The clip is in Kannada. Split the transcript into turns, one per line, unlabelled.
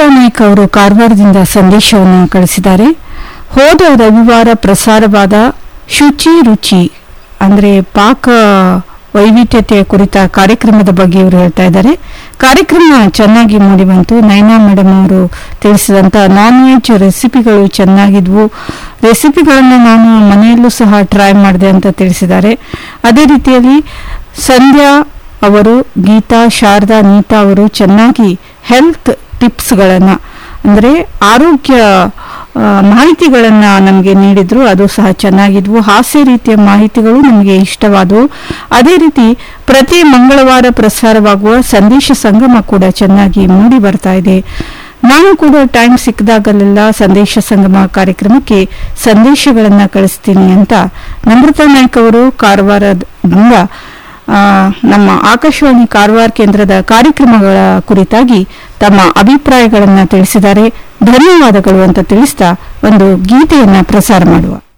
ನಮ್ರತಾ ನಾಯ್ಕ್ ಅವರು ಕಾರವಾರದಿಂದ ಸಂದೇಶವನ್ನು ಕಳಿಸಿದ್ದಾರೆ ಹೋದ ರವಿವಾರ ಪ್ರಸಾರವಾದ ಶುಚಿ ರುಚಿ ಅಂದ್ರೆ ಪಾಕ ವೈವಿಧ್ಯತೆ ಕುರಿತ ಕಾರ್ಯಕ್ರಮದ ಬಗ್ಗೆ ಇವರು ಹೇಳ್ತಾ ಇದ್ದಾರೆ ಕಾರ್ಯಕ್ರಮ ಚೆನ್ನಾಗಿ ಮೂಡಿ ಬಂತು ನೈನಾ ಮೇಡಮ್ ಅವರು ತಿಳಿಸಿದಂತ ನಾನ್ ವೆಜ್ ರೆಸಿಪಿಗಳು ಚೆನ್ನಾಗಿದ್ವು ರೆಸಿಪಿಗಳನ್ನು ನಾನು ಮನೆಯಲ್ಲೂ ಸಹ ಟ್ರೈ ಮಾಡಿದೆ ಅಂತ ತಿಳಿಸಿದ್ದಾರೆ ಅದೇ ರೀತಿಯಲ್ಲಿ ಸಂಧ್ಯಾ ಅವರು ಗೀತಾ ಶಾರದಾ ನೀತಾ ಅವರು ಚೆನ್ನಾಗಿ ಹೆಲ್ತ್ ಟಿಪ್ಸ್ಗಳನ್ನು ಅಂದರೆ ಆರೋಗ್ಯ ಆ, ಮಾಹಿತಿಗಳನ್ನ ನಮಗೆ ನೀಡಿದ್ರು ಅದು ಸಹ ಚೆನ್ನಾಗಿದ್ವು ಹಾಸ್ಯ ರೀತಿಯ ಮಾಹಿತಿಗಳು ನಮಗೆ ಇಷ್ಟವಾದವು ಅದೇ ರೀತಿ ಪ್ರತಿ ಮಂಗಳವಾರ ಪ್ರಸಾರವಾಗುವ ಸಂದೇಶ ಸಂಗಮ ಕೂಡ ಚೆನ್ನಾಗಿ ಮೂಡಿ ಬರ್ತಾ ಇದೆ ನಾನು ಕೂಡ ಟೈಮ್ ಸಿಕ್ಕಿದಾಗಲೆಲ್ಲ ಸಂದೇಶ ಸಂಗಮ ಕಾರ್ಯಕ್ರಮಕ್ಕೆ ಸಂದೇಶಗಳನ್ನ ಕಳಿಸ್ತೀನಿ ಅಂತ ನಮ್ರತಾ ನಾಯ್ಕ್ ಅವರು ಕಾರವಾರದಿಂದ ಆ, ನಮ್ಮ ಆಕಾಶವಾಣಿ ಕಾರವಾರ ಕೇಂದ್ರದ ಕಾರ್ಯಕ್ರಮಗಳ ಕುರಿತಾಗಿ ತಮ್ಮ ಅಭಿಪ್ರಾಯಗಳನ್ನ ತಿಳಿಸಿದ್ದಾರೆ ಧನ್ಯವಾದಗಳು ಅಂತ ತಿಳಿಸ್ತಾ ಒಂದು ಗೀತೆಯನ್ನ ಪ್ರಸಾರ ಮಾಡುವ